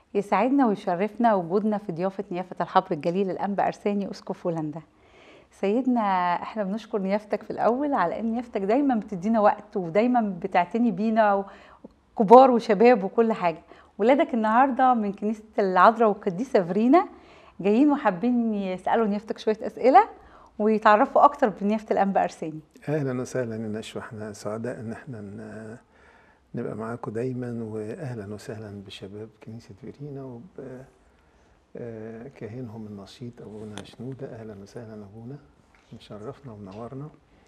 يسعدنا ويشرفنا وجودنا في ضيافة نيافة الحبر الجليل الأنبا أرساني أسقف هولندا سيدنا احنا بنشكر نيافتك في الأول على إن نيافتك دايما بتدينا وقت ودايما بتعتني بينا كبار وشباب وكل حاجة ولادك النهاردة من كنيسة العذراء والقديسة فرينا جايين وحابين يسألوا نيافتك شوية أسئلة ويتعرفوا أكتر بنيافة الأنبا أرساني اهلا وسهلا يا نشوى احنا سعداء ان احنا ن- نبقى معاكم دايما واهلا وسهلا بشباب كنيسه فيرينا وب آه، كاهنهم النشيط ابونا شنوده اهلا وسهلا ابونا مشرفنا ومنورنا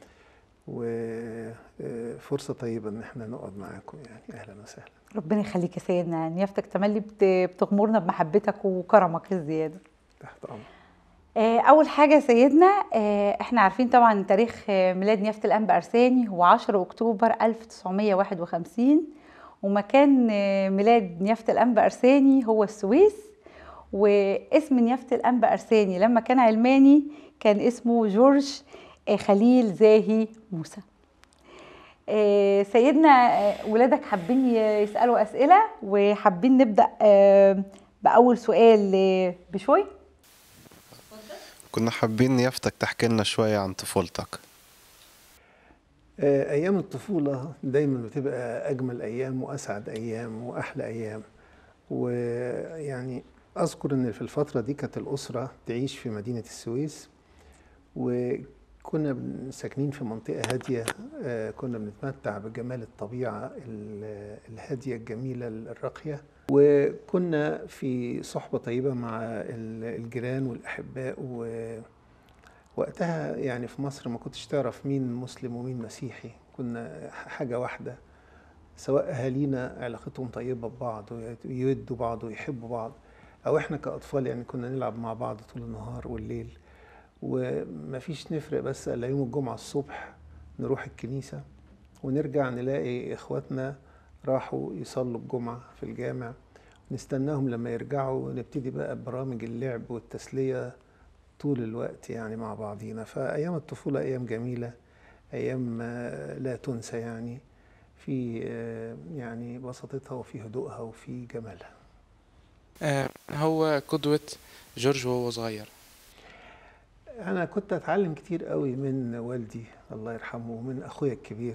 وفرصه طيبه ان احنا نقعد معاكم يعني اهلا وسهلا ربنا يخليك يا سيدنا نيافتك تملي بت- بتغمرنا بمحبتك وكرمك الزيادة تحت امر آه، أول حاجة يا سيدنا آه، احنا عارفين طبعا تاريخ آه، ميلاد نيافة الأنبا أرساني هو 10 أكتوبر 1951 ومكان آه، ميلاد نيافة الأنبا أرساني هو السويس واسم نيافة الأنبا أرساني لما كان علماني كان اسمه جورج آه، خليل زاهي موسى آه، سيدنا آه، ولادك حابين ي- يسألوا أسئلة وحابين نبدأ آه، بأول سؤال آه، بشوي كنا حابين يافتك تحكي لنا شوية عن طفولتك آه، أيام الطفولة دايما بتبقى أجمل أيام وأسعد أيام وأحلى أيام ويعني أذكر إن في الفترة دي كانت الأسرة تعيش في مدينة السويس وكنا بن- ساكنين في منطقة هادية آه، كنا بنتمتع بجمال الطبيعة ال- الهادية الجميلة الراقية وكنا في صحبة طيبة مع ال- الجيران والأحباء و وقتها يعني في مصر ما كنتش تعرف مين مسلم ومين مسيحي كنا حاجة واحدة سواء أهالينا علاقتهم طيبة ببعض ويودوا بعض ويحبوا بعض أو إحنا كأطفال يعني كنا نلعب مع بعض طول النهار والليل ومفيش نفرق بس إلا يوم الجمعة الصبح نروح الكنيسة ونرجع نلاقي إخواتنا راحوا يصلوا الجمعة في الجامع نستناهم لما يرجعوا ونبتدي بقى برامج اللعب والتسلية طول الوقت يعني مع بعضينا فأيام الطفولة أيام جميلة أيام آه، لا تنسى يعني في آه، يعني بساطتها وفي هدوءها وفي جمالها آه، هو قدوة جورج وهو صغير أنا كنت أتعلم كتير قوي من والدي الله يرحمه ومن أخويا الكبير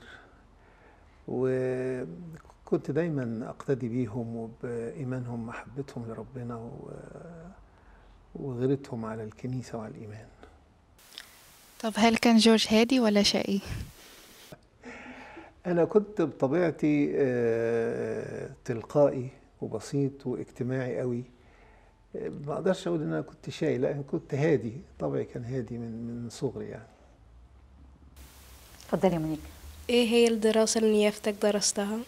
وكنت دايما أقتدي بيهم وبإيمانهم محبتهم لربنا و- وغيرتهم على الكنيسة وعلى الإيمان طب هل كان جورج هادي ولا شقي؟ أنا كنت بطبيعتي آه، تلقائي وبسيط واجتماعي قوي آه، ما أقدرش أقول إن أنا كنت شاي لا أنا كنت هادي طبعي كان هادي من من صغري يعني اتفضلي يا مونيكا ايه هي الدراسة اللي نيافتك درستها؟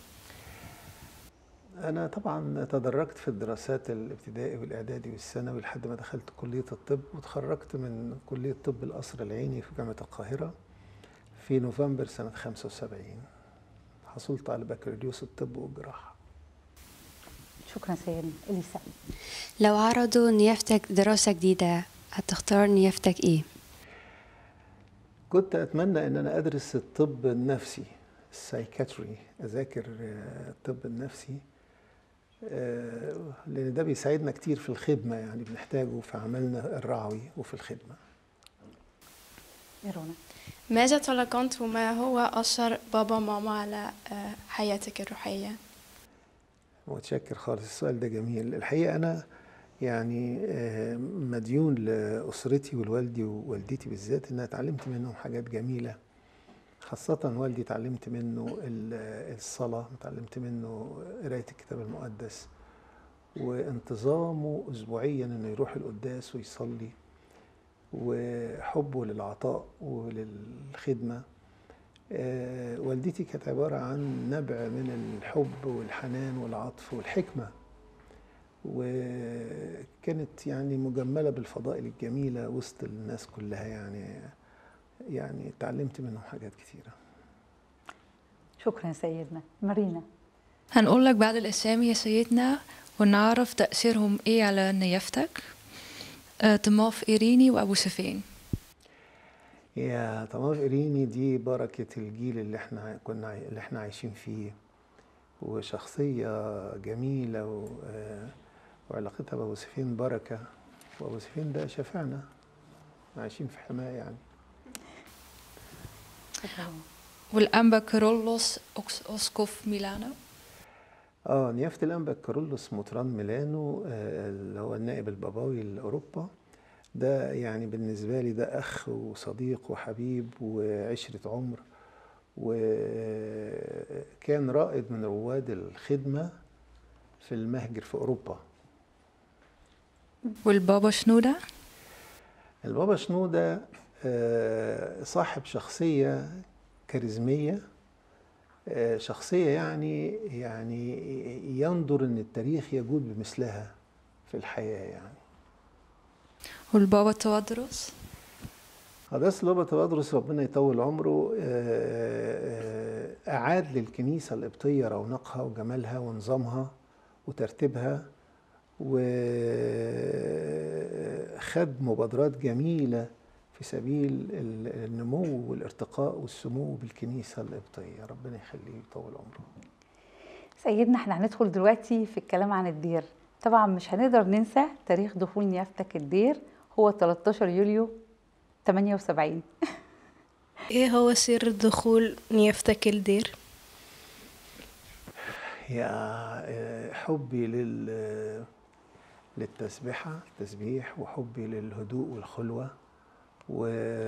أنا طبعا تدرجت في الدراسات الابتدائي والإعدادي والثانوي لحد ما دخلت كلية الطب وتخرجت من كلية طب القصر العيني في جامعة القاهرة في نوفمبر سنة 75 حصلت على بكالوريوس الطب والجراحة شكرا سيدنا اليسا لو عرضوا نيافتك دراسة جديدة هتختار نيافتك ايه؟ كنت أتمنى إن أنا أدرس الطب النفسي السايكاتري أذاكر آه، الطب النفسي آه، لأن ده بيساعدنا كتير في الخدمة يعني بنحتاجه في عملنا الرعوي وفي الخدمة يا رونا ماذا تلقنت وما هو أثر بابا وماما على آه، حياتك الروحية؟ متشكر خالص السؤال ده جميل الحقيقة أنا يعني آه، مديون لأسرتي ولوالدي ووالدتي بالذات إن أنا اتعلمت منهم حاجات جميلة خاصة والدي اتعلمت منه ال- الصلاة اتعلمت منه قراية الكتاب المقدس وانتظامه أسبوعيا إنه يروح القداس ويصلي وحبه للعطاء وللخدمة آه، والدتي كانت عبارة عن نبع من الحب والحنان والعطف والحكمة وكانت يعني مجملة بالفضائل الجميلة وسط الناس كلها يعني يعني اتعلمت منهم حاجات كتيرة شكرا يا سيدنا مارينا هنقول لك بعض الأسامي يا سيدنا ونعرف تأثيرهم إيه على نيافتك آه، طماف إيريني وأبو سفين يا طماف إريني دي بركة الجيل اللي احنا كنا عاي- اللي احنا عايشين فيه وشخصية جميلة و- آه، وعلاقتها بأبو سفين بركة وأبو سفين ده شافعنا عايشين في حماية يعني والأنبا كارولوس أوكس- أسقف ميلانو اه نيافة الأنبا كارولوس مطران ميلانو آه، اللي هو النائب البابوي لأوروبا ده يعني بالنسبة لي ده أخ وصديق وحبيب وعشرة عمر وكان رائد من رواد الخدمة في المهجر في أوروبا والبابا شنودة البابا شنودة آه، صاحب شخصية كاريزمية آه، شخصية يعني يعني ينظر أن التاريخ يجود بمثلها في الحياة يعني والبابا توادرس قداس البابا تبادرس ربنا يطول عمره آه، آه، أعاد للكنيسة القبطية رونقها وجمالها ونظامها وترتيبها وخد مبادرات جميلة في سبيل ال- النمو والارتقاء والسمو بالكنيسة القبطية ربنا يخليه يطول عمره سيدنا احنا هندخل دلوقتي في الكلام عن الدير طبعا مش هنقدر ننسى تاريخ دخول نيافتك الدير هو 13 يوليو 78 ايه هو سر دخول نيافتك الدير هي آه، حبي لل للتسبيحة التسبيح وحبي للهدوء والخلوة و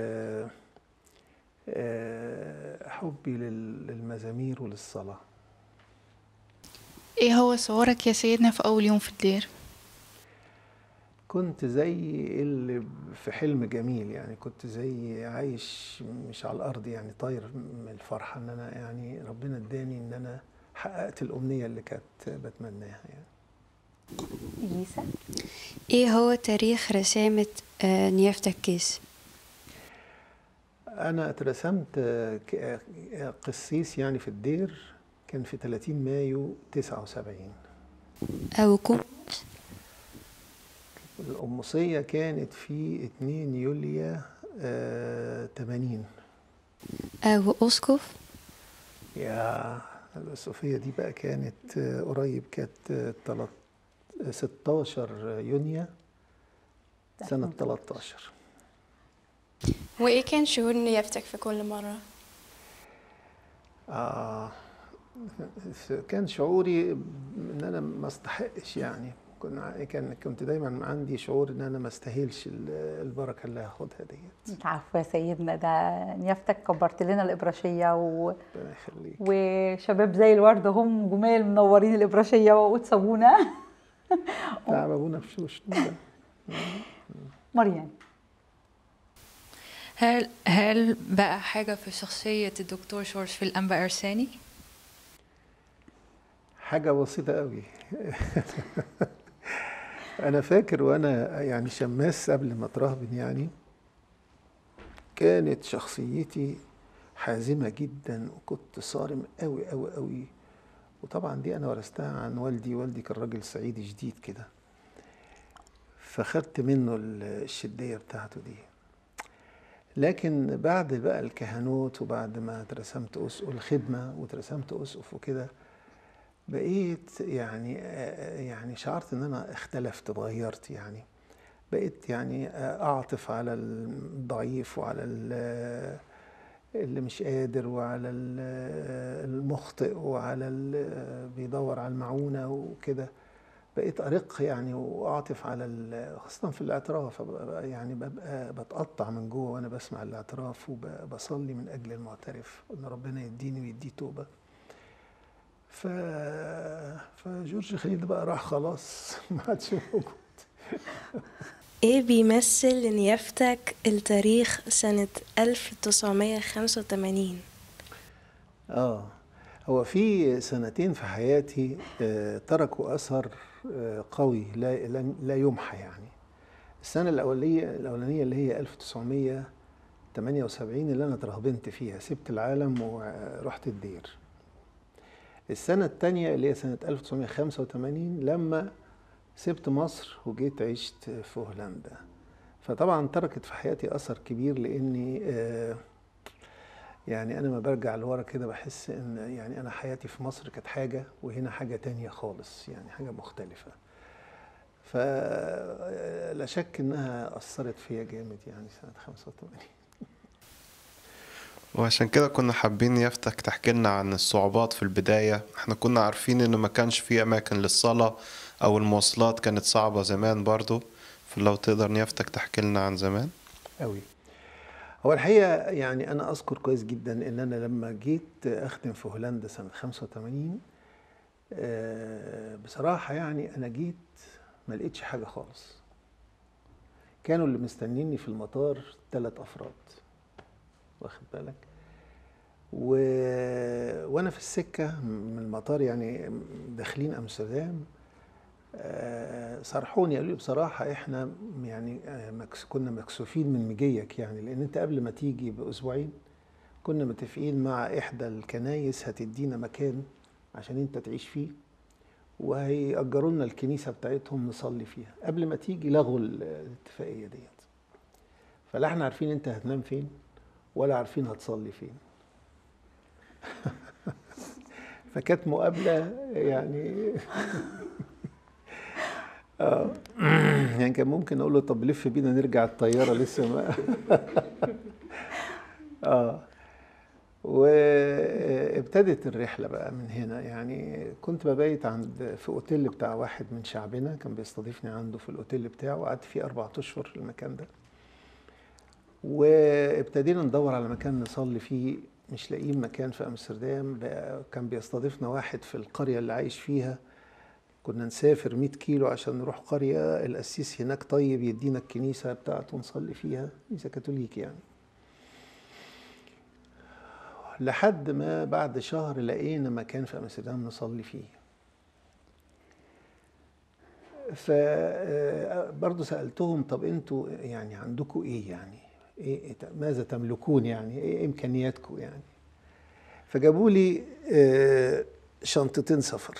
آه، حبي لل- للمزامير وللصلاة ايه هو صورك يا سيدنا في اول يوم في الدير كنت زي اللي في حلم جميل يعني كنت زي عايش مش على الأرض يعني طاير من الفرحة إن أنا يعني ربنا اداني إن أنا حققت الأمنية اللي كانت بتمناها يعني إليسا ايه هو تاريخ رسامة آه، نيافتك كيس أنا اترسمت ك- قسيس يعني في الدير كان في 30 مايو 79 أو كم القمصية كانت في 2 يوليو آه، 80 أو أسقف يا الصوفية دي بقى كانت آه، قريب كانت آه، تلات- آه، 16 يونيو سنة 13 وإيه كان شعور نيافتك في كل مرة؟ آه كان شعوري ان انا ما استحقش يعني كنا كان كنت دايما عندي شعور ان انا ما استاهلش ال- البركه اللي هاخدها ديت عفوا يا سيدنا ده نيافتك كبرت لنا الإبراشية و... ربنا يخليك وشباب زي الورد هم جمال منورين الإبراشية وتسابونا تعب ابونا بشوش ده مريم هل هل بقى حاجة في شخصية الدكتور جورج في الأنبا أرساني؟ حاجه بسيطه قوي انا فاكر وانا يعني شماس قبل ما اترهبن يعني كانت شخصيتي حازمه جدا وكنت صارم قوي قوي قوي وطبعا دي انا ورثتها عن والدي والدي كان راجل صعيدي جديد كده فخدت منه ال- الشديه بتاعته دي لكن بعد بقى الكهنوت وبعد ما اترسمت أسقف الخدمه واترسمت اسقف وكده بقيت يعني آه، يعني شعرت ان انا اختلفت اتغيرت يعني بقيت يعني آه، اعطف على الضعيف وعلى ال- اللي مش قادر وعلى ال- المخطئ وعلى اللي بيدور على المعونة وكده بقيت أرق يعني وأعطف على ال- خاصة في الاعتراف أبقى يعني ببقى بتقطع من جوه وأنا بسمع الاعتراف وبصلي من أجل المعترف إن ربنا يديني ويديه توبة ف... فجورج خليل ده بقى راح خلاص ما عادش موجود ايه بيمثل لنيافتك التاريخ سنة 1985 اه هو في سنتين في حياتي آه، تركوا اثر آه، قوي لا لا- لا يمحى يعني السنه الاوليه الاولانيه اللي هي 1978 اللي انا اترهبنت فيها سبت العالم ورحت الدير السنه الثانيه اللي هي سنه 1985 لما سبت مصر وجيت عشت في هولندا فطبعا تركت في حياتي اثر كبير لاني آه يعني انا ما برجع لورا كده بحس ان يعني انا حياتي في مصر كانت حاجه وهنا حاجه تانية خالص يعني حاجه مختلفه فلا شك انها اثرت فيا جامد يعني سنه 85 وعشان كده كنا حابين يافتك تحكي لنا عن الصعوبات في البداية احنا كنا عارفين انه ما كانش في اماكن للصلاة او المواصلات كانت صعبة زمان برضو فلو تقدر نيافتك تحكي لنا عن زمان قوي هو الحقيقه يعني انا اذكر كويس جدا ان انا لما جيت اخدم في هولندا سنه 85 آه، بصراحه يعني انا جيت ما لقيتش حاجه خالص كانوا اللي مستنيني في المطار ثلاث افراد واخد بالك و... وانا في السكه من المطار يعني داخلين امستردام آه، صرحوني قالوا لي بصراحه احنا يعني آه، مكس كنا مكسوفين من مجيك يعني لان انت قبل ما تيجي باسبوعين كنا متفقين مع احدى الكنايس هتدينا مكان عشان انت تعيش فيه وهيأجروا لنا الكنيسه بتاعتهم نصلي فيها قبل ما تيجي لغوا ال- الاتفاقيه ديت فلا احنا عارفين انت هتنام فين ولا عارفين هتصلي فين فكانت مقابله يعني اه يعني كان ممكن اقول له طب لف بينا نرجع الطياره لسه ما اه وابتدت الرحله بقى من هنا يعني كنت ببيت عند في اوتيل بتاع واحد من شعبنا كان بيستضيفني عنده في الاوتيل بتاعه وقعدت فيه اربع اشهر المكان ده وابتدينا ندور على مكان نصلي فيه مش لاقيين مكان في امستردام بقى كان بيستضيفنا واحد في القريه اللي عايش فيها كنا نسافر 100 كيلو عشان نروح قرية القسيس هناك طيب يدينا الكنيسة بتاعته نصلي فيها كنيسة كاثوليك يعني لحد ما بعد شهر لقينا مكان في امستردام نصلي فيه فبرضه سألتهم طب انتوا يعني عندكم ايه يعني إيه ماذا تملكون يعني ايه امكانياتكم يعني فجابوا لي آه، شنطتين سفر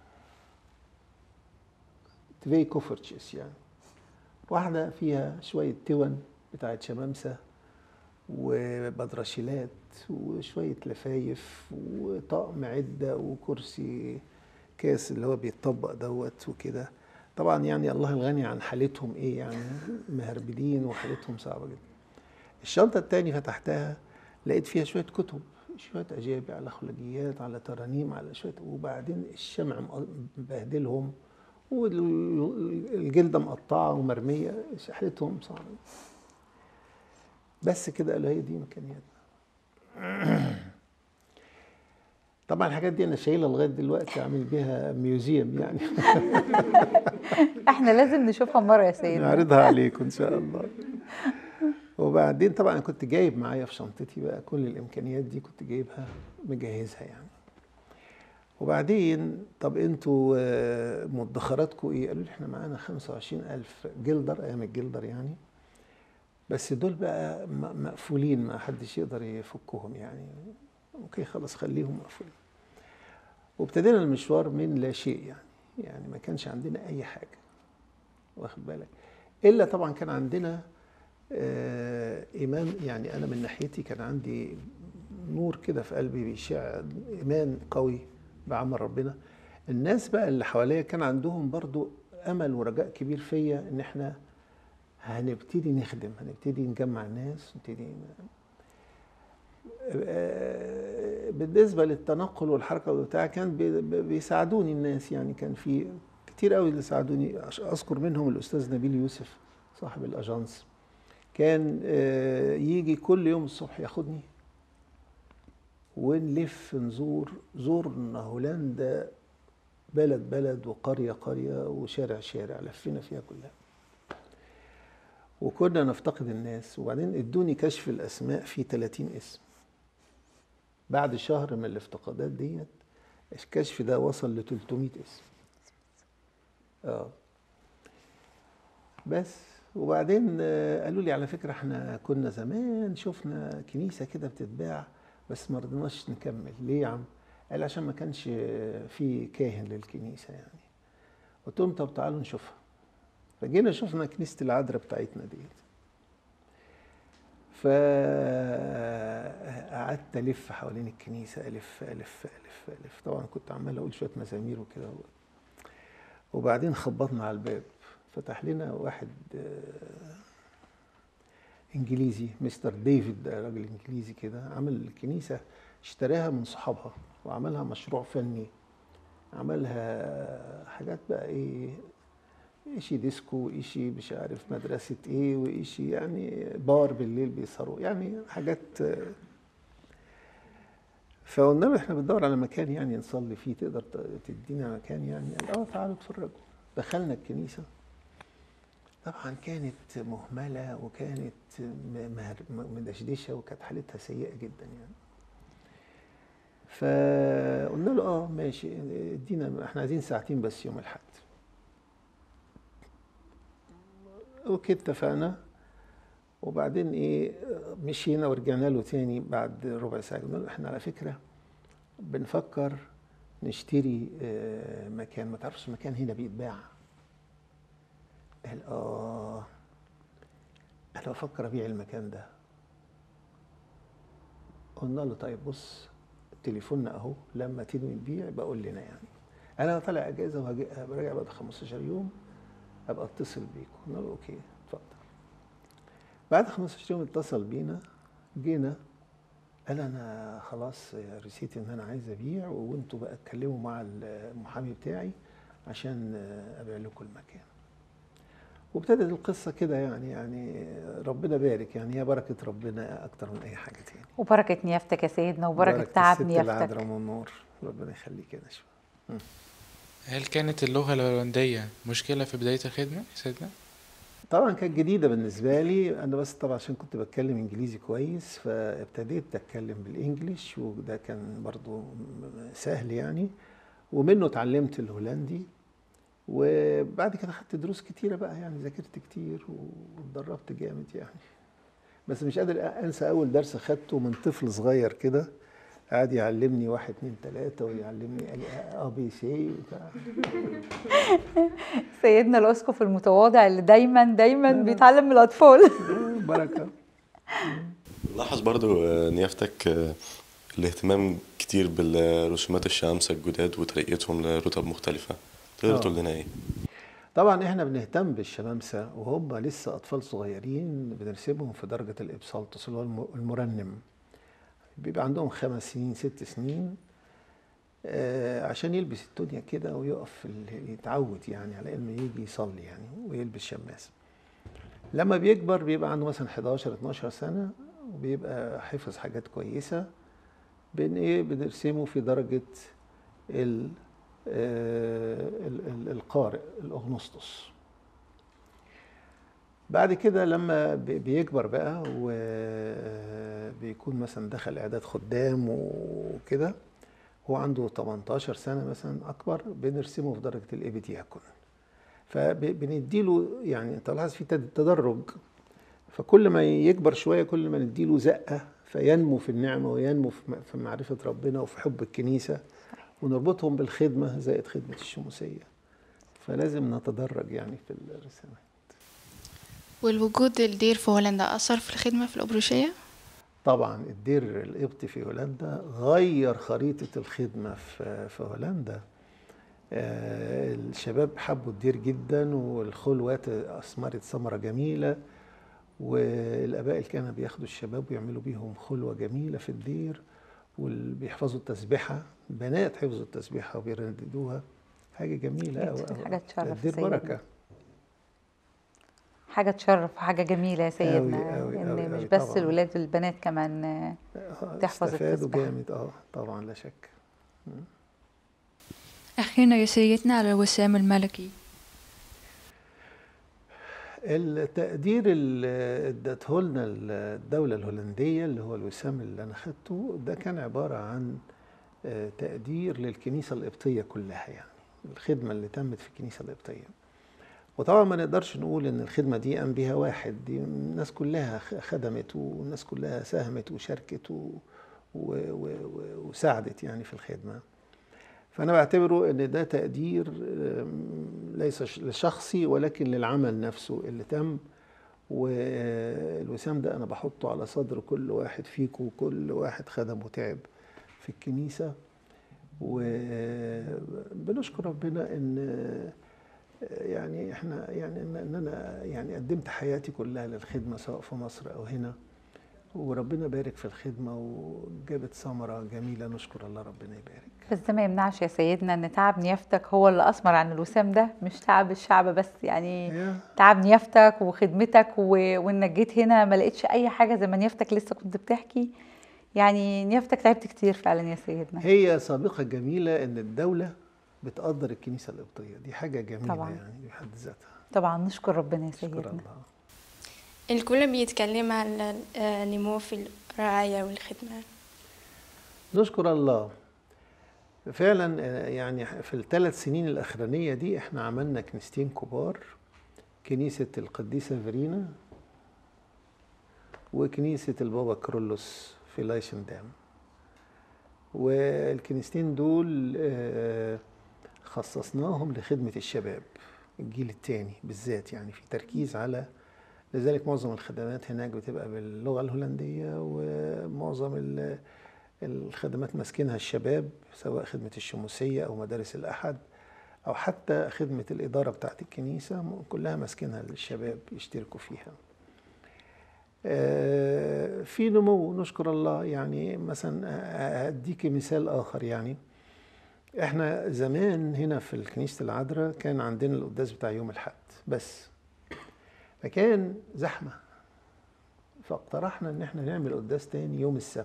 تبي كوفرتشيس يعني واحدة فيها شوية تون بتاعت شمامسة وبدرشيلات وشوية لفايف وطقم عدة وكرسي كاس اللي هو بيتطبق دوت وكده طبعا يعني الله الغني عن حالتهم ايه يعني مهربدين وحالتهم صعبة جدا الشنطة التاني فتحتها لقيت فيها شوية كتب شوية أجابي على خلاجيات على ترانيم على شوية وبعدين الشمع مبهدلهم والجلده مقطعه ومرميه حالتهم صعبه بس كده قالوا هي دي امكانياتنا طبعا الحاجات دي انا شايلها لغايه دلوقتي اعمل بيها ميوزيوم يعني احنا لازم نشوفها مره يا سيدنا نعرضها عليكم ان شاء الله وبعدين طبعا انا كنت جايب معايا في شنطتي بقى كل الامكانيات دي كنت جايبها مجهزها يعني وبعدين طب انتوا آه، مدخراتكم ايه؟ قالوا لي احنا معانا 25000 جلدر ايام الجلدر يعني بس دول بقى م- مقفولين ما حدش يقدر يفكهم يعني اوكي خلاص خليهم مقفولين وابتدينا المشوار من لا شيء يعني يعني ما كانش عندنا اي حاجه واخد بالك الا طبعا كان عندنا آه، ايمان يعني انا من ناحيتي كان عندي نور كده في قلبي بيشع ايمان قوي بعمل ربنا الناس بقى اللي حواليا كان عندهم برضو امل ورجاء كبير فيا ان احنا هنبتدي نخدم هنبتدي نجمع ناس نبتدي آه، بالنسبه للتنقل والحركه والبتاع كان بي- بي- بيساعدوني الناس يعني كان في كتير قوي اللي ساعدوني أش- اذكر منهم الاستاذ نبيل يوسف صاحب الاجانس كان آه، يجي كل يوم الصبح ياخدني ونلف نزور زورنا هولندا بلد بلد وقرية قرية وشارع شارع لفينا فيها كلها وكنا نفتقد الناس وبعدين ادوني كشف الأسماء في 30 اسم بعد شهر من الافتقادات ديت الكشف ده وصل ل 300 اسم اه بس وبعدين آه، قالوا لي على فكرة احنا كنا زمان شفنا كنيسة كده بتتباع بس ما رضيناش نكمل ليه يا عم؟ قال عشان ما كانش في كاهن للكنيسة يعني قلت لهم طب تعالوا نشوفها فجينا شفنا كنيسة العذراء بتاعتنا ديت فقعدت ألف حوالين الكنيسة ألف ألف ألف ألف طبعا كنت عمال أقول شوية مزامير وكده وبعدين خبطنا على الباب فتح لنا واحد آه، انجليزي مستر ديفيد ده راجل انجليزي كده عمل الكنيسه اشتراها من صحابها وعملها مشروع فني عملها حاجات بقى ايه ايشي ديسكو ايشي مش عارف مدرسة ايه وايشي يعني بار بالليل بيسهروا يعني حاجات آه، فقلنا له احنا بندور على مكان يعني نصلي فيه تقدر ت- تدينا مكان يعني قال اه تعالوا اتفرجوا دخلنا الكنيسة طبعا كانت مهملة وكانت م- مهر- م- مدشدشة وكانت حالتها سيئة جدا يعني فقلنا له اه ماشي ادينا احنا عايزين ساعتين بس يوم الاحد اوكي اتفقنا وبعدين ايه مشينا ورجعنا له تاني بعد ربع ساعه قلنا له احنا على فكره بنفكر نشتري آه، مكان ما تعرفش مكان هنا بيتباع قال اه انا بفكر ابيع المكان ده قلنا له طيب بص تليفوننا اهو لما تنوي تبيع يبقى قول لنا يعني انا طالع اجازه وراجع بعد 15 يوم ابقى اتصل بيك قلنا له اوكي اتفضل بعد 15 يوم اتصل بينا جينا قال انا خلاص رسيت ان انا عايز ابيع وانتوا بقى اتكلموا مع المحامي بتاعي عشان ابيع لكم المكان وابتدت القصه كده يعني يعني ربنا بارك يعني هي بركه ربنا اكتر من اي حاجه تاني وبركة نيافتك يا سيدنا وبركة بركة تعب الست نيافتك العذراء من النور ربنا يخليك يا نشوى هل كانت اللغة الهولندية مشكلة في بداية الخدمة يا سيدنا؟ طبعا كانت جديده بالنسبه لي انا بس طبعا عشان كنت بتكلم انجليزي كويس فابتديت اتكلم بالانجليش وده كان برضو م- سهل يعني ومنه اتعلمت الهولندي وبعد كده خدت دروس كتيره بقى يعني ذاكرت كتير واتدربت جامد يعني بس مش قادر انسى اول درس خدته من طفل صغير كده قعد يعلمني واحد اتنين تلاته ويعلمني ا بي سي سيدنا الأسقف المتواضع اللي دايما دايما بيتعلم من الأطفال بركه لاحظ برضو آه، نيافتك آه، الاهتمام كتير بالرسومات الشمس الجداد وطريقتهم لرتب مختلفة تقدر آه. تقول لنا ايه؟ طبعا احنا بنهتم بالشمامسه وهم لسه اطفال صغيرين بنرسمهم في درجه الابسالتوس اللي هو الم- المرنم بيبقى عندهم خمس سنين ست سنين آه عشان يلبس الدنيا كده ويقف في ال- يتعود يعني على انه يجي يصلي يعني ويلبس شماس لما بيكبر بيبقى عنده مثلا 11 12 سنه وبيبقى حفظ حاجات كويسه بن ايه بنرسمه في درجه ال آه، ال- ال- القارئ الاغنسطس بعد كده لما بي- بيكبر بقى وبيكون مثلا دخل اعداد خدام وكده هو عنده 18 سنه مثلا اكبر بنرسمه في درجه الابيدياكون فبنديله يعني انت لاحظ في تد- تدرج فكل ما يكبر شويه كل ما نديله زقه فينمو في النعمه وينمو في م- في معرفه ربنا وفي حب الكنيسه ونربطهم بالخدمه زائد خدمه الشموسيه فلازم نتدرج يعني في الرسالة والوجود الدير في هولندا أثر في الخدمة في الأبروشية طبعا الدير القبطي في هولندا غير خريطة الخدمة في في هولندا آه، الشباب حبوا الدير جدا والخلوات أثمرت ثمرة جميلة والآباء الكهنة بياخدوا الشباب ويعملوا بيهم خلوة جميلة في الدير وبيحفظوا التسبيحة بنات حفظوا التسبيحة وبيرددوها حاجة جميلة أوي أوي. حاجة تشرف الدير سيدنا. بركة حاجة تشرف وحاجة جميلة يا سيدنا أوي، إن أوي، مش أوي، بس طبعاً. الولاد والبنات كمان آه، آه، تحفظ استفادوا التسبيحة. جامد اه طبعا لا شك أخيرا يا سيدنا على الوسام الملكي التقدير اللي ادته لنا الدولة الهولندية اللي هو الوسام اللي أنا خدته ده كان عبارة عن آه، تقدير للكنيسة القبطية كلها يعني الخدمة اللي تمت في الكنيسة القبطية وطبعا ما نقدرش نقول ان الخدمة دي قام بيها واحد دي الناس كلها خ- خدمت والناس كلها ساهمت وشاركت و... و... و... و... وساعدت يعني في الخدمة فأنا بعتبره إن ده تقدير آم، ليس ش- لشخصي ولكن للعمل نفسه اللي تم والوسام ده أنا بحطه على صدر كل واحد فيكم وكل واحد خدم وتعب في الكنيسة وبنشكر ربنا إن يعني احنا يعني ان إن انا يعني قدمت حياتي كلها للخدمه سواء في مصر او هنا وربنا بارك في الخدمه وجابت ثمره جميله نشكر الله ربنا يبارك بس ده ما يمنعش يا سيدنا ان تعب نيافتك هو اللي اثمر عن الوسام ده مش تعب الشعب بس يعني يا. تعب نيافتك وخدمتك و... وانك جيت هنا ما لقيتش اي حاجه زي ما نيافتك لسه كنت بتحكي يعني نيافتك تعبت كتير فعلا يا سيدنا هي سابقه جميله ان الدوله بتقدر الكنيسه القبطيه دي حاجه جميله طبعاً. يعني بحد ذاتها طبعا نشكر ربنا يا شكرا سيدنا الله الكل بيتكلم عن النمو في الرعاية والخدمة نشكر الله فعلا آه، يعني في الثلاث سنين الاخرانيه دي احنا عملنا كنيستين كبار كنيسه القديسه فيرينا وكنيسه البابا كرولوس في لايشندام والكنيستين دول آه، خصصناهم لخدمه الشباب الجيل الثاني بالذات يعني في تركيز على لذلك معظم الخدمات هناك بتبقى باللغه الهولنديه ومعظم ال- الخدمات ماسكينها الشباب سواء خدمة الشموسية أو مدارس الأحد أو حتى خدمة الإدارة بتاعت الكنيسة م- كلها ماسكينها الشباب يشتركوا فيها آه، في نمو نشكر الله يعني مثلا آه، أديك مثال آخر يعني احنا زمان هنا في الكنيسة العذراء كان عندنا القداس بتاع يوم الحد بس فكان زحمة فاقترحنا ان احنا نعمل قداس تاني يوم السبت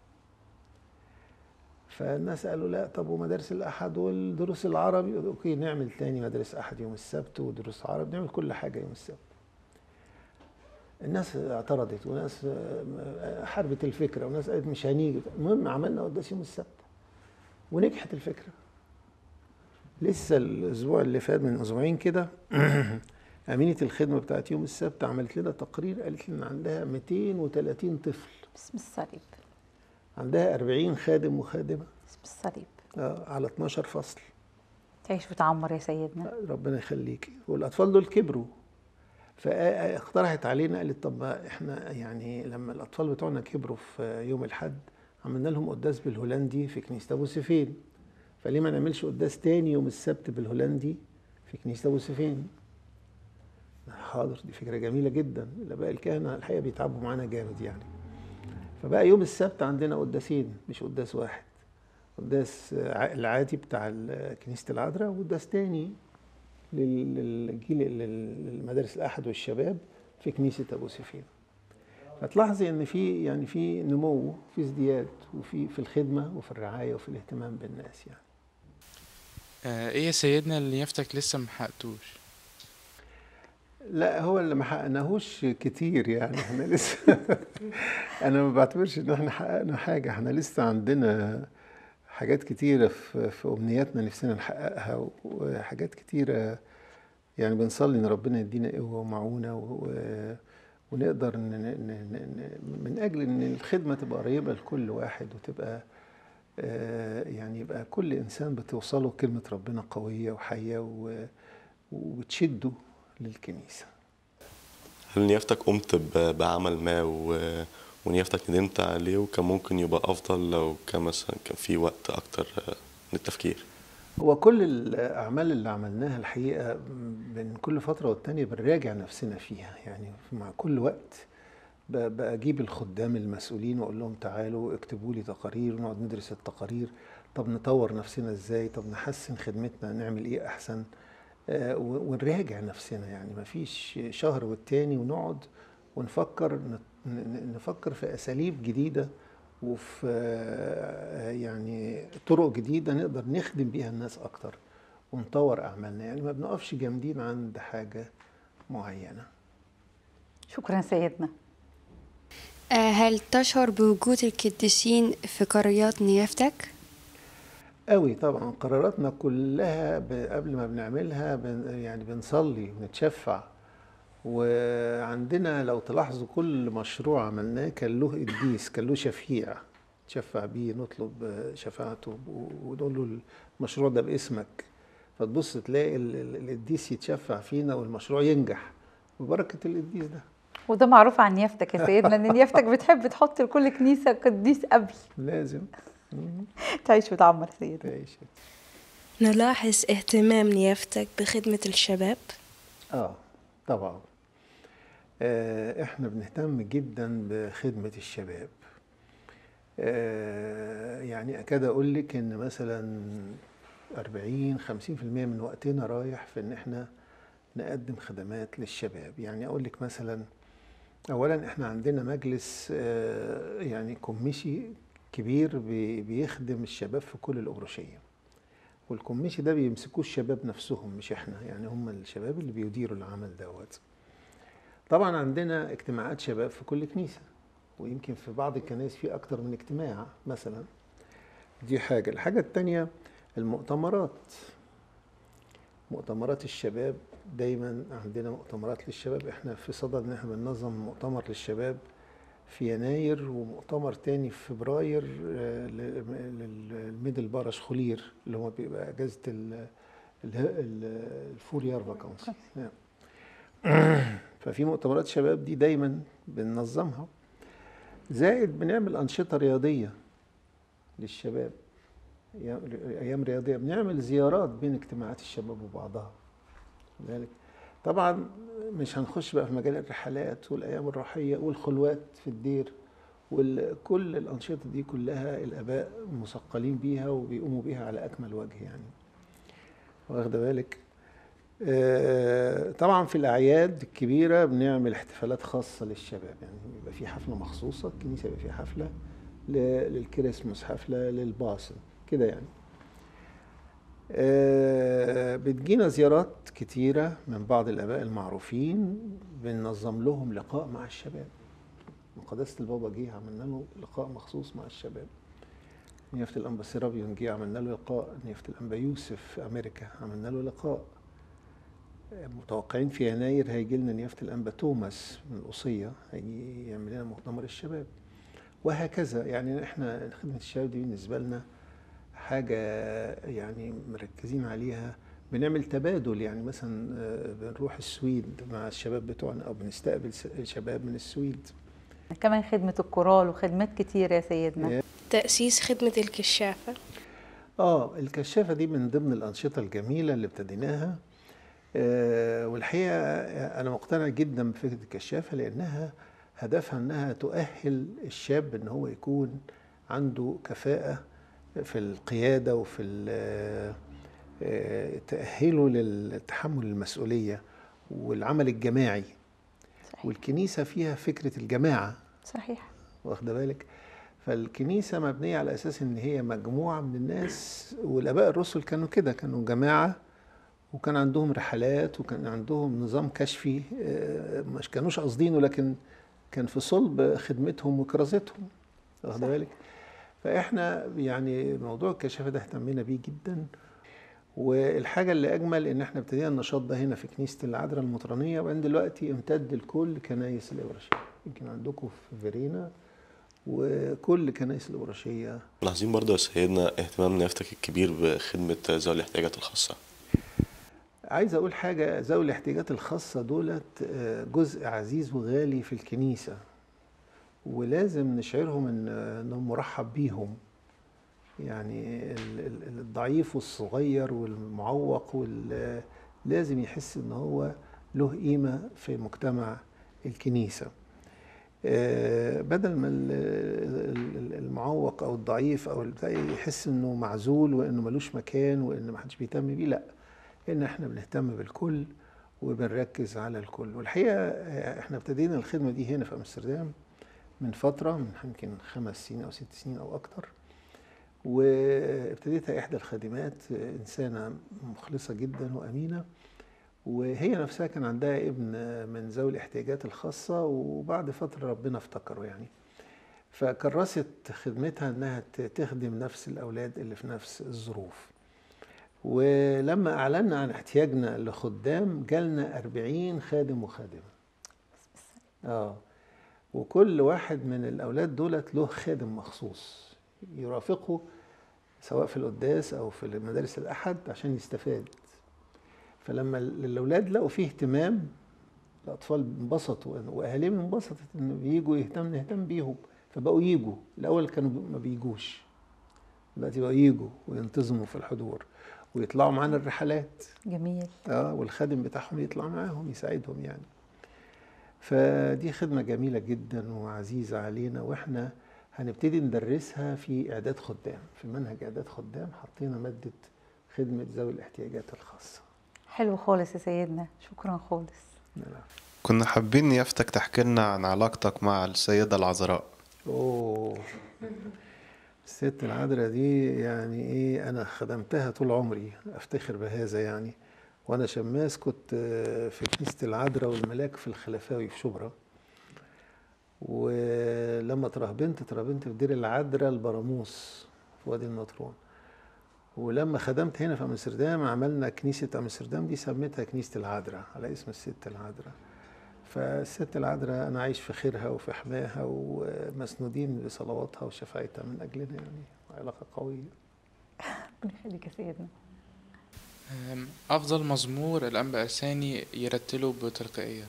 فالناس قالوا لا طب ومدارس الاحد والدروس العربي اوكي نعمل تاني مدارس احد يوم السبت ودروس عربي نعمل كل حاجه يوم السبت الناس اعترضت وناس آه، حاربت الفكره وناس قالت مش هنيجي المهم عملنا قداس يوم السبت ونجحت الفكره لسه الاسبوع اللي فات من اسبوعين كده امينه الخدمه بتاعت يوم السبت عملت لنا تقرير قالت لنا عندها 230 طفل باسم الصليب عندها 40 خادم وخادمه باسم الصليب آه، على 12 فصل تعيش وتعمر يا سيدنا ربنا يخليكي والاطفال دول كبروا فاقترحت علينا قالت طب ما احنا يعني لما الاطفال بتوعنا كبروا في يوم الحد عملنا لهم قداس بالهولندي في كنيسه ابو سيفين فليه ما نعملش قداس تاني يوم السبت بالهولندي في كنيسه ابو سيفين حاضر دي فكره جميله جدا الاباء الكهنه الحقيقه بيتعبوا معانا جامد يعني فبقى يوم السبت عندنا قداسين مش قداس واحد قداس ع- العادي بتاع ال- كنيسه العذراء وقداس تاني لل- للجيل لل- للمدارس الاحد والشباب في كنيسه ابو سيفين فتلاحظي ان في يعني في نمو في ازدياد وفي في الخدمه وفي الرعايه وفي الاهتمام بالناس يعني آه، ايه يا سيدنا اللي نيافتك لسه محققتوش لا هو اللي ما حققناهوش كتير يعني احنا لسه انا ما بعتبرش ان احنا حققنا حاجه احنا لسه عندنا حاجات كتيره في في امنياتنا نفسنا نحققها وحاجات كتيره يعني بنصلي ان ربنا يدينا قوه ومعونه و- ونقدر ن- ن- ن- ن- من اجل ان الخدمه تبقى قريبه لكل واحد وتبقى آه، يعني يبقى كل انسان بتوصله كلمه ربنا قويه وحيه و- وبتشده للكنيسه هل نيافتك قمت ب- بعمل ما و... ونيافتك ندمت عليه وكان ممكن يبقى أفضل لو كان مثلا كان في وقت أكتر آه، للتفكير هو كل الأعمال اللي عملناها الحقيقة من كل فترة والتانية بنراجع نفسنا فيها يعني مع كل وقت ب- بجيب الخدام المسؤولين وأقول لهم تعالوا اكتبوا لي تقارير ونقعد ندرس التقارير طب نطور نفسنا ازاي طب نحسن خدمتنا نعمل ايه أحسن آه، و- ونراجع نفسنا يعني مفيش شهر والتاني ونقعد ونفكر ن- ن- نفكر في أساليب جديدة وفي آه، يعني طرق جديدة نقدر نخدم بيها الناس أكتر ونطور أعمالنا يعني ما بنقفش جامدين عند حاجة معينة شكرا سيدنا آه، هل تشعر بوجود القديسين في قريات نيافتك؟ قوي طبعا قراراتنا كلها ب- قبل ما بنعملها بن يعني بنصلي ونتشفع وعندنا لو تلاحظوا كل مشروع عملناه كان له قديس كان له شفيع نتشفع بيه نطلب شفاعته ونقول له المشروع ده باسمك فتبص تلاقي ال- ال- القديس يتشفع فينا والمشروع ينجح ببركة القديس ده وده معروف عن نيافتك يا سيدنا ان نيافتك بتحب تحط لكل كنيسه قديس قبل لازم تعيش وتعمر يا سيدنا تعيش نلاحظ اهتمام نيافتك بخدمة الشباب اه طبعا آه احنا بنهتم جدا بخدمة الشباب آه يعني اكاد اقول لك ان مثلا 40 50% من وقتنا رايح في ان احنا نقدم خدمات للشباب يعني اقول لك مثلا اولا احنا عندنا مجلس آه يعني كوميشي كبير بي- بيخدم الشباب في كل الأبرشية والكوميشي ده بيمسكوه الشباب نفسهم مش احنا يعني هم الشباب اللي بيديروا العمل دوت طبعا عندنا اجتماعات شباب في كل كنيسة ويمكن في بعض الكنائس في أكتر من اجتماع مثلا دي حاجة الحاجة التانية المؤتمرات مؤتمرات الشباب دايما عندنا مؤتمرات للشباب احنا في صدد ان احنا بننظم مؤتمر للشباب في يناير ومؤتمر تاني في فبراير آه، ل- للميدل بارش خلير اللي هو بيبقى اجازه ال- ال- ال- الفور يار فاكانسي ففي مؤتمرات شباب دي دايما بننظمها زائد بنعمل انشطه رياضيه للشباب أيام- ايام رياضيه بنعمل زيارات بين اجتماعات الشباب وبعضها ذلك طبعا مش هنخش بقى في مجال الرحلات والايام الراحيه والخلوات في الدير وكل الانشطه دي كلها الاباء مثقلين بيها وبيقوموا بيها على اكمل وجه يعني واخده بالك آه، طبعا في الاعياد الكبيره بنعمل احتفالات خاصه للشباب يعني يبقى في حفله مخصوصه الكنيسه يبقى فيها حفله ل- للكريسماس حفله للباسل كده يعني آه، بتجينا زيارات كتيرة من بعض الآباء المعروفين بننظم لهم لقاء مع الشباب من قداسة البابا جه عملنا له لقاء مخصوص مع الشباب نيافة الأنبا سيرابيون جه عملنا له لقاء نيافة الأنبا يوسف في أمريكا عملنا له لقاء آه، متوقعين في يناير هيجي لنا نيافة الأنبا توماس من القصية هيجي يعمل لنا مؤتمر الشباب وهكذا يعني احنا خدمة الشباب دي بالنسبة لنا حاجة يعني مركزين عليها بنعمل تبادل يعني مثلا آه، بنروح السويد مع الشباب بتوعنا أو بنستقبل س- شباب من السويد كمان خدمة الكورال وخدمات كتير يا سيدنا تأسيس خدمة الكشافة اه الكشافة دي من ضمن الأنشطة الجميلة اللي ابتديناها آه، والحقيقة أنا مقتنع جدا بفكرة الكشافة لأنها هدفها أنها تؤهل الشاب أن هو يكون عنده كفاءة في القيادة وفي ال- آه، تأهيله للتحمل المسؤولية والعمل الجماعي صحيح والكنيسة فيها فكرة الجماعة صحيح واخده بالك فالكنيسة مبنية على أساس إن هي مجموعة من الناس والآباء الرسل كانوا كده كانوا جماعة وكان عندهم رحلات وكان عندهم نظام كشفي آه، مش كانوش قاصدينه لكن كان في صلب خدمتهم وكرازتهم واخده بالك فإحنا يعني موضوع الكشافة ده اهتمينا بيه جدا والحاجة اللي أجمل إن إحنا ابتدينا النشاط ده هنا في كنيسة العذراء المطرانية وبعدين دلوقتي امتد لكل كنايس الإبراشية يمكن عندكم في فيرينا وكل كنائس الإبراشية ملاحظين برضه يا سيدنا اهتمام نيافتك الكبير بخدمة ذوي الاحتياجات الخاصة عايز أقول حاجة ذوي الاحتياجات الخاصة دولت آه، جزء عزيز وغالي في الكنيسة ولازم نشعرهم إن إنهم مرحب بيهم يعني ال- ال- الضعيف والصغير والمعوق وال- لازم يحس إن هو له قيمة في مجتمع الكنيسة آه، بدل ما ال- ال- المعوق او الضعيف او البتاع يحس انه معزول وانه ملوش مكان وان ما حدش بيهتم بيه لا ان احنا بنهتم بالكل وبنركز على الكل والحقيقه آه، احنا ابتدينا الخدمه دي هنا في امستردام من فتره من يمكن خمس سنين او ست سنين او اكتر وابتديتها احدى الخادمات آه، انسانه مخلصه جدا وامينه وهي نفسها كان عندها ابن من ذوي الاحتياجات الخاصة وبعد فترة ربنا افتكره يعني فكرست خدمتها انها ت- تخدم نفس الاولاد اللي في نفس الظروف ولما اعلنا عن احتياجنا لخدام جالنا 40 خادم وخادمة اه وكل واحد من الاولاد دولت له خادم مخصوص يرافقه سواء في القداس او في مدارس الاحد عشان يستفاد فلما ال- الاولاد لقوا فيه اهتمام الاطفال انبسطوا واهاليهم انبسطت ان بيجوا يهتم نهتم بيهم فبقوا يجوا الاول كانوا ب- ما بيجوش دلوقتي بقوا يجوا وينتظموا في الحضور ويطلعوا معانا الرحلات جميل اه والخادم بتاعهم يطلع معاهم يساعدهم يعني فدي خدمة جميلة جدا وعزيزة علينا واحنا هنبتدي ندرسها في إعداد خدام في منهج إعداد خدام حطينا مادة خدمة ذوي الاحتياجات الخاصة حلو خالص يا سيدنا شكرا خالص نعم. كنا حابين يافتك تحكي لنا عن علاقتك مع السيدة العذراء اوه الست العذراء دي يعني ايه انا خدمتها طول عمري افتخر بهذا يعني وانا شماس كنت آه، في كنيسه العذراء والملاك في الخلفاوي في شبرا ولما ترهبنت ترهبنت في دير العذراء البراموس في وادي النطرون ولما خدمت هنا في امستردام عملنا كنيسه امستردام دي سميتها كنيسه العذراء على اسم الست العذراء فالست العذراء انا عايش في خيرها وفي حماها ومسنودين بصلواتها وشفاعتها من اجلنا يعني علاقه قويه ربنا يخليك يا سيدنا أم، أفضل مزمور الأنبا أرساني يرتله بتلقائية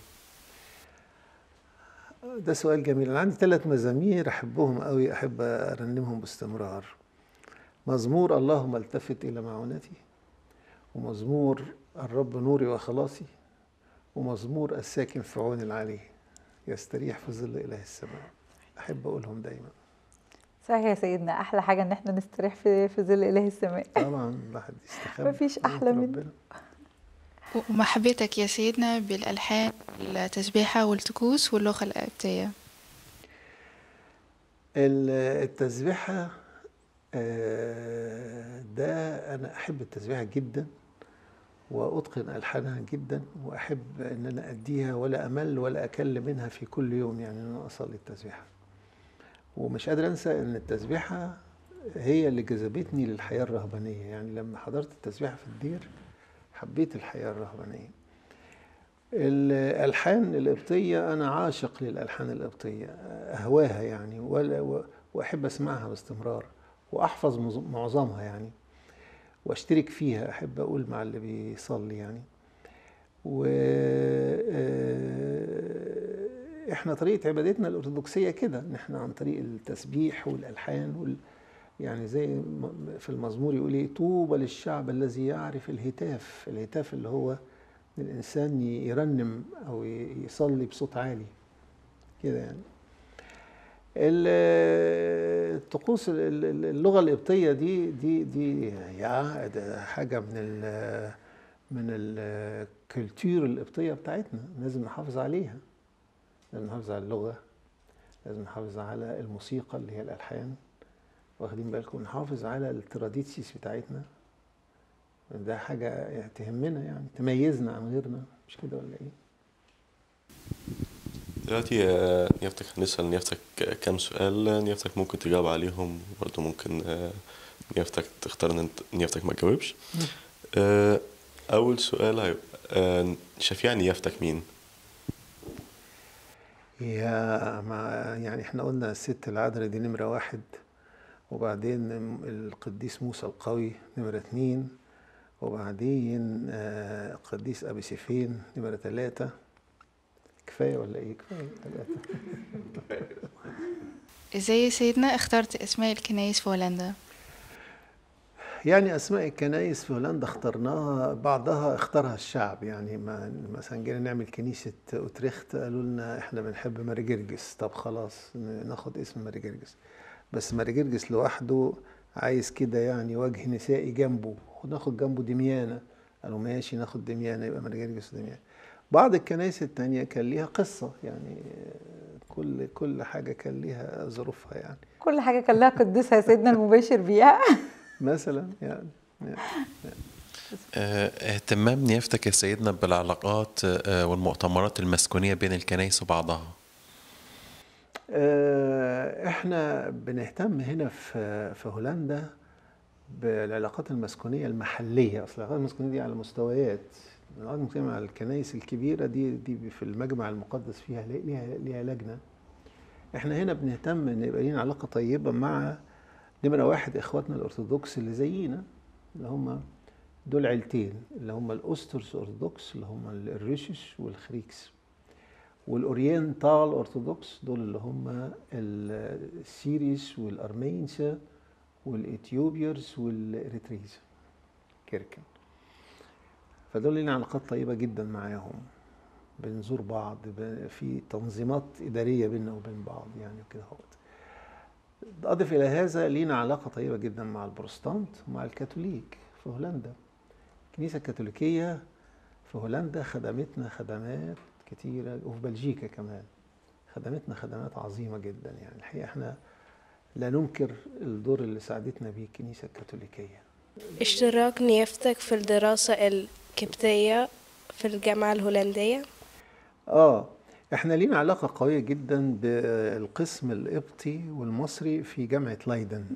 ده سؤال جميل انا عندي ثلاث مزامير احبهم قوي احب ارنمهم باستمرار مزمور اللهم التفت الى معونتي ومزمور الرب نوري وخلاصي ومزمور الساكن في عون العلي يستريح في ظل اله السماء احب اقولهم دايما صحيح يا سيدنا احلى حاجه ان احنا نستريح في في ظل اله السماء طبعا الواحد يستخبى مفيش في أحلى بيت منه. ربنا. ومحبتك يا سيدنا بالألحان التسبيحة والطقوس واللغة القبطية ال- التسبيحة آه، ده أنا أحب التسبيحة جدا وأتقن ألحانها جدا وأحب إن أنا أديها ولا أمل ولا أكل منها في كل يوم يعني إن أنا أصلي التسبيحة ومش قادر أنسى إن التسبيحة هي اللي جذبتني للحياة الرهبانية يعني لما حضرت التسبيحة في الدير حبيت الحياة الرهبانية الألحان القبطية أنا عاشق للألحان القبطية أهواها يعني ولا و- وأحب أسمعها باستمرار وأحفظ مز- معظمها يعني وأشترك فيها أحب أقول مع اللي بيصلي يعني و آه، إحنا طريقة عبادتنا الأرثوذكسية كده إن إحنا عن طريق التسبيح والألحان وال يعني زي م- في المزمور يقول إيه طوبى للشعب الذي يعرف الهتاف الهتاف اللي هو إن الإنسان ي- يرنم أو ي- يصلي بصوت عالي كده يعني ال- الطقوس ال- ال- اللغة القبطية دي دي دي يا ده حاجة من ال من الكولتور القبطية بتاعتنا لازم نحافظ عليها لازم نحافظ على اللغة لازم نحافظ على الموسيقى اللي هي الألحان واخدين بالكم نحافظ على التراديتسيس بتاعتنا ده حاجة يعني تهمنا يعني تميزنا عن غيرنا مش كده ولا ايه؟ دلوقتي آه، نيافتك هنسأل نيافتك كام سؤال نيافتك ممكن تجاوب عليهم برضه ممكن آه، نيافتك تختار ان انت نيافتك ما تجاوبش آه، أول سؤال هيبقى آه، شفيع نيافتك مين؟ يا مع يعني احنا قلنا الست العذراء دي نمرة واحد وبعدين القديس موسى القوي نمرة اتنين وبعدين آه، القديس أبي سيفين نمرة تلاتة كفاية ولا ايه؟ كفاية تلاتة ازاي يا سيدنا اخترت اسماء الكنايس في هولندا يعني اسماء الكنائس في هولندا اخترناها بعضها اختارها الشعب يعني ما مثلا جينا نعمل كنيسه اوتريخت قالوا لنا احنا بنحب ماري جرجس طب خلاص ن- ناخد اسم ماري جرجس بس ماري جرجس لوحده عايز كده يعني وجه نسائي جنبه ناخد جنبه دميانه قالوا ماشي ناخد دميانه يبقى ماري جرجس ودميانه بعض الكنائس التانية كان ليها قصة يعني كل كل حاجة كان ليها ظروفها يعني كل حاجه كان لها قدسها يا سيدنا المباشر بيها مثلا يعني, يعني آه، اهتمام نيافتك يا سيدنا بالعلاقات آه، والمؤتمرات المسكونية بين الكنائس وبعضها آه، احنا بنهتم هنا في في هولندا بالعلاقات المسكونيه المحليه اصل العلاقات المسكونيه دي على مستويات العلاقات المسكونيه مع الكنائس الكبيره دي دي في المجمع المقدس فيها ليها ليها لجنه احنا هنا بنهتم ان يبقى لينا علاقه طيبه مع نمره واحد اخواتنا الارثوذكس اللي زينا اللي هم دول عيلتين اللي هم الاوسترس ارثوذكس اللي هم الريشش والخريكس والاورينتال اورثودوكس دول اللي هم السيريس والارمينسا والاثيوبيرز والاريتريز كيركن فدول لنا علاقات طيبة جدا معاهم بنزور بعض ب- في تنظيمات إدارية بيننا وبين بعض يعني كده هوت أضف إلى هذا لينا علاقة طيبة جدا مع البروتستانت ومع الكاثوليك في هولندا الكنيسة الكاثوليكية في هولندا خدمتنا خدمات كتيرة وفي بلجيكا كمان خدمتنا خدمات عظيمة جدا يعني الحقيقة احنا لا ننكر الدور اللي ساعدتنا بيه الكنيسة الكاثوليكية اشتراك نيافتك في الدراسة الكبتية في الجامعة الهولندية اه احنا لينا علاقة قوية جدا بالقسم القبطي والمصري في جامعة لايدن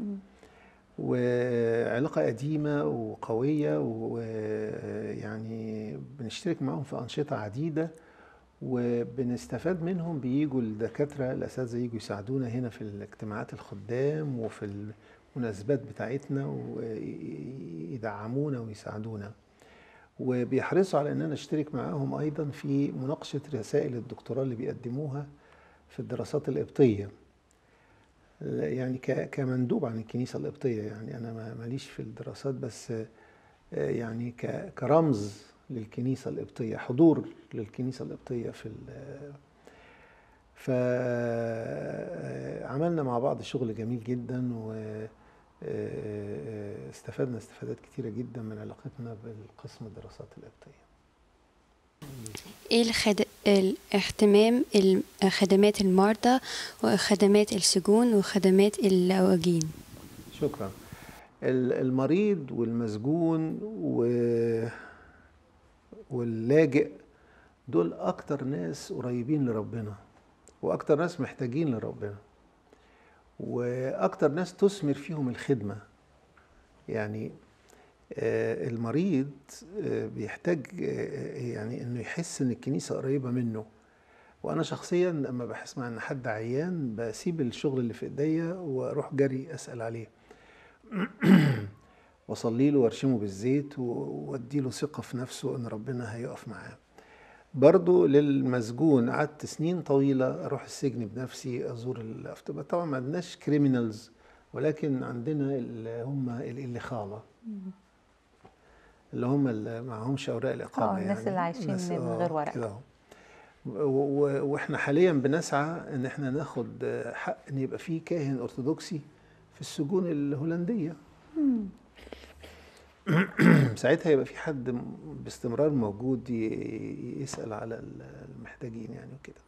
وعلاقة قديمة وقوية ويعني بنشترك معاهم في أنشطة عديدة وبنستفاد منهم بيجوا الدكاترة الأساتذة يجوا يساعدونا هنا في الاجتماعات الخدام وفي المناسبات بتاعتنا ويدعمونا ويساعدونا وبيحرصوا على ان انا اشترك معاهم ايضا في مناقشه رسائل الدكتوراه اللي بيقدموها في الدراسات القبطيه يعني ك- كمندوب عن الكنيسه القبطيه يعني انا ما- ماليش في الدراسات بس آه، يعني ك- كرمز للكنيسه القبطيه حضور للكنيسه القبطيه في ال- فعملنا مع بعض شغل جميل جدا و آه، استفدنا استفادات كتيرة جدا من علاقتنا بالقسم الدراسات القبطية ايه الخد... الاهتمام الم- خدمات المرضى وخدمات السجون وخدمات اللاواجين شكرا ال- المريض والمسجون و... واللاجئ دول أكتر ناس قريبين لربنا وأكتر ناس محتاجين لربنا وأكتر ناس تثمر فيهم الخدمة يعني آه، المريض آه، بيحتاج آه، يعني انه يحس ان الكنيسه قريبه منه وانا شخصيا لما بسمع ان حد عيان بسيب الشغل اللي في ايديا واروح جري اسال عليه واصلي له وارشمه بالزيت و- وادي له ثقه في نفسه ان ربنا هيقف معاه برضو للمسجون قعدت سنين طويلة أروح السجن بنفسي أزور الأفتبة طبعا ما عندناش كريمينالز ولكن عندنا اللي هم اللي خالة اللي هم اللي معهمش أوراق الإقامة اه الناس اللي عايشين الناس- من آه، غير ورق كده أهو. و- و- واحنا حاليا بنسعى ان احنا ناخد حق ان يبقى في كاهن ارثوذكسي في السجون الهولنديه ساعتها يبقى في حد م- باستمرار موجود ي- يسال على المحتاجين يعني وكده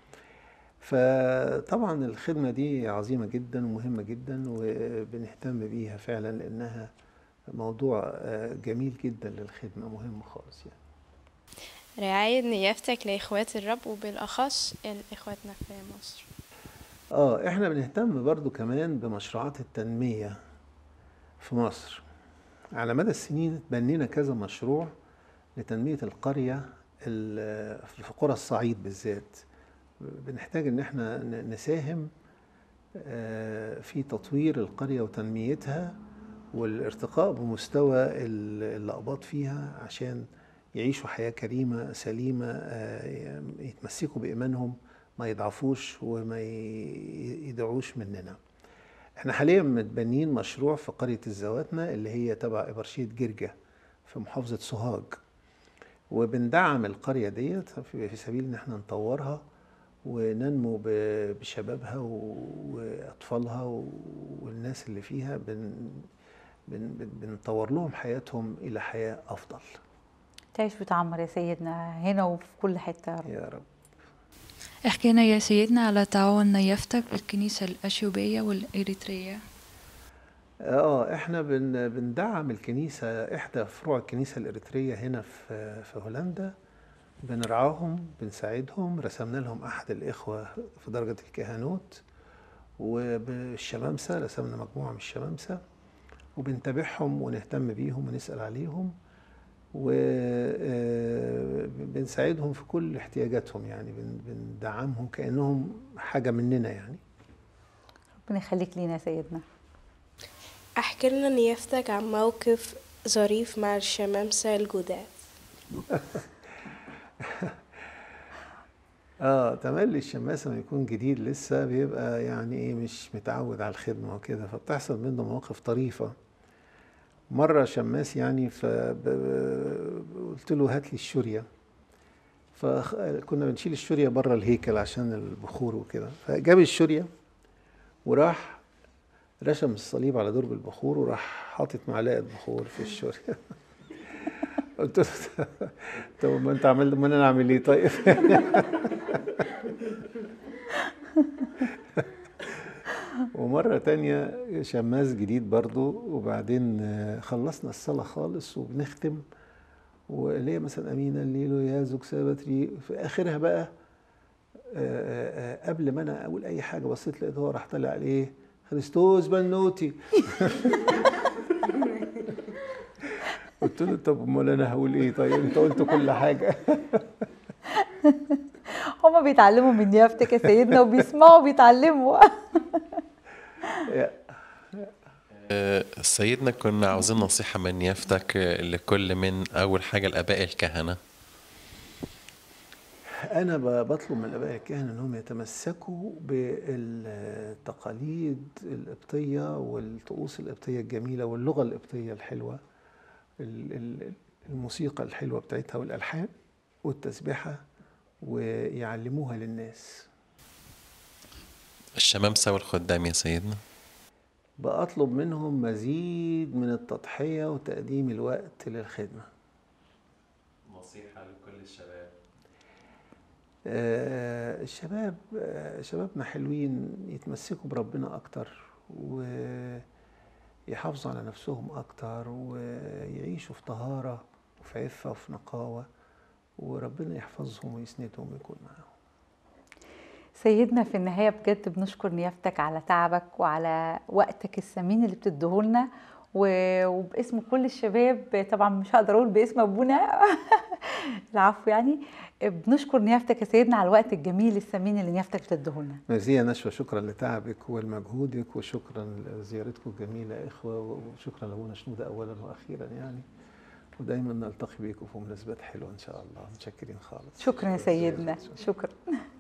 فطبعا الخدمه دي عظيمه جدا ومهمه جدا وبنهتم بيها فعلا لانها موضوع آه، جميل جدا للخدمه مهم خالص يعني رعاية نيافتك لإخوات الرب وبالأخص الإخواتنا في مصر اه احنا بنهتم برضو كمان بمشروعات التنمية في مصر على مدى السنين اتبنينا كذا مشروع لتنمية القرية ال- في قرى الصعيد بالذات بنحتاج ان احنا ن- نساهم آه، في تطوير القرية وتنميتها والارتقاء بمستوى ال- الأقباط فيها عشان يعيشوا حياة كريمة سليمة آه، يتمسكوا بإيمانهم ما يضعفوش وما ي- يدعوش مننا احنا حاليا متبنيين مشروع في قرية الزواتنة اللي هي تبع إبرشية جرجة في محافظة سوهاج وبندعم القرية ديت في في سبيل ان احنا نطورها وننمو ب- بشبابها و- وأطفالها و- والناس اللي فيها بن بن بن- بنطور لهم حياتهم إلى حياة أفضل تعيش وتعمر يا سيدنا هنا وفي كل حتة يا رب يا رب احكي لنا يا سيدنا على تعاون نيافتك بالكنيسة الأثيوبية والإريترية اه احنا بن بندعم الكنيسه احدى فروع الكنيسه الاريتريه هنا في في هولندا بنرعاهم بنساعدهم رسمنا لهم احد الاخوه في درجه الكهنوت وبالشمامسه رسمنا مجموعه من الشمامسه وبنتابعهم ونهتم بيهم ونسال عليهم وبنساعدهم في كل احتياجاتهم يعني بن- بندعمهم كانهم حاجه مننا يعني ربنا يخليك لينا يا سيدنا احكي لنا نيافتك عن موقف ظريف مع الشمامسة الجداد اه تملي الشماسة لما يكون جديد لسه بيبقى يعني ايه مش متعود على الخدمة وكده فبتحصل منه مواقف طريفة مرة شماس يعني فقلت له هات لي الشورية فكنا بنشيل الشورية بره الهيكل عشان البخور وكده فجاب الشورية وراح رشم الصليب على درب البخور وراح حاطط معلقة بخور في الشورية قلت له طب ما انت عملت ما انا اعمل ايه طيب ومرة تانية شماس جديد برضو وبعدين آه، خلصنا الصلاة خالص وبنختم واللي هي مثلا أمينة الليلو يا زوج سابتري في آخرها بقى آه، آه، آه، قبل ما أنا أقول أي حاجة بصيت لقيت هو راح طالع عليه خريستوس بنوتي قلت له طب امال انا هقول ايه طيب انت قلت كل حاجه هما بيتعلموا من نيافتك يا سيدنا وبيسمعوا وبيتعلموا آه، سيدنا كنا عاوزين نصيحة من يافتك آه، لكل من أول حاجة الآباء الكهنة انا ب- بطلب من الاباء الكهنه انهم يتمسكوا بالتقاليد القبطيه والطقوس القبطيه الجميله واللغه القبطيه الحلوه ال- ال- الموسيقى الحلوه بتاعتها والالحان والتسبيحه ويعلموها للناس الشمامسة والخدام يا سيدنا بأطلب منهم مزيد من التضحية وتقديم الوقت للخدمة نصيحة لكل الشباب آه، الشباب آه، شبابنا حلوين يتمسكوا بربنا أكتر ويحافظوا على نفسهم أكتر ويعيشوا في طهارة وفي عفة وفي نقاوة وربنا يحفظهم ويسندهم ويكون معاهم سيدنا في النهاية بجد بنشكر نيافتك على تعبك وعلى وقتك الثمين اللي بتديهولنا و- وباسم كل الشباب طبعا مش هقدر اقول باسم ابونا العفو يعني بنشكر نيافتك يا سيدنا على الوقت الجميل الثمين اللي نيافتك بتديهولنا ميرسي يا نشوى شكرا لتعبك ولمجهودك وشكرا لزيارتكم الجميلة يا إخوة وشكرا لأبونا شنودة أولا وأخيرا يعني ودايما نلتقي بيكم في مناسبات حلوة إن شاء الله متشكرين خالص شكرا يا سيدنا شكرا